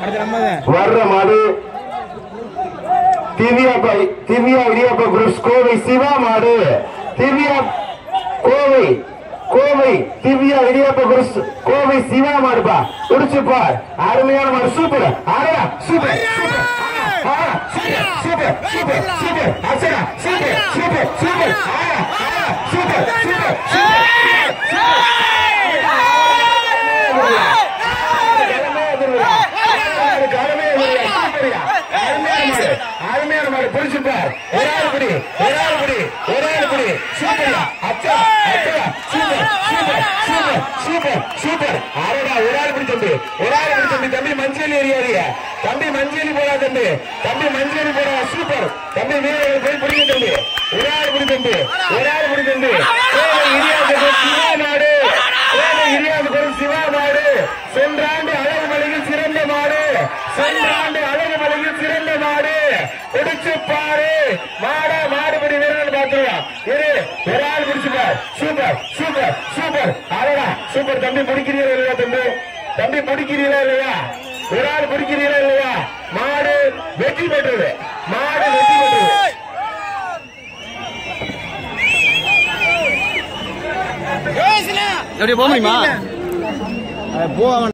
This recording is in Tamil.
அடுத்து நம்ம தான் வர்ற மாடு திவ்யா பை- திவ்யா இடியாப்ப குரூப்ஸ் கோவை சிவா மாடு திவ்யா கோவை கோவை திவ்யா இடியாப்ப குரூப்ஸ் கோவை சிவா மாடுப்பா குடிச்சுப்பா அருமையான மாடு சூப்பர் ஆடா சூப்பர் சூப்பர் ஆ, ஆ, சூப்பர் சூப்பர் சூப்பர் சூப்பர் அச்சடா சூப்பர் சூப்பர் சூப்பர் ஆ, ஆ, சூப்பர் சூப்பர் சூப்பர் அருமையான மாடு பிடிச்சிருப்பார் ஒரு ஆள் பிடி ஒரு ஆள் பிடி ஒரு ஆள் பிடி சூப்பர் அச்சா அச்சா super super super super super ஆரடா ஒரு ஆள் பிடி தம்பி ஒரு ஆள் பிடி தம்பி தம்பி மஞ்சள் ஏரியா தம்பி மஞ்சள் போடா தம்பி தம்பி மஞ்சள் போடா சூப்பர் தம்பி வீரர்கள் போய் பிடிங்க தம்பி ஒரு ஆள் பிடி தம்பி ஒரு ஆள் பிடி தம்பி கோவை இடியாவுக்கு சிவா மாடு கோவை இடியாவுக்கு ஒரு சிவா மாடு சென்றாண்டு அழகு மலையில் சிறந்த மாடு சென்றாண்டு அழகு மலையில் சிறந்த மாடு பிடிச்சு பாரு மாடா மாடுபடி வீரர்கள் பாத்துருவான் இரு ஒரு ஆள் பிடிச்சு பார் சூப்பர் சூப்பர் சூப்பர் அழகா சூப்பர் தம்பி முடிக்கிறீங்களா இல்லையா தம்பி தம்பி முடிக்கிறீங்களா இல்லையா ஒரு ஆள் பிடிக்கிறீங்களா இல்லையா மாடு வெற்றி பெற்றது மாடு வெற்றி பெற்றது எப்படி போக முடியுமா போக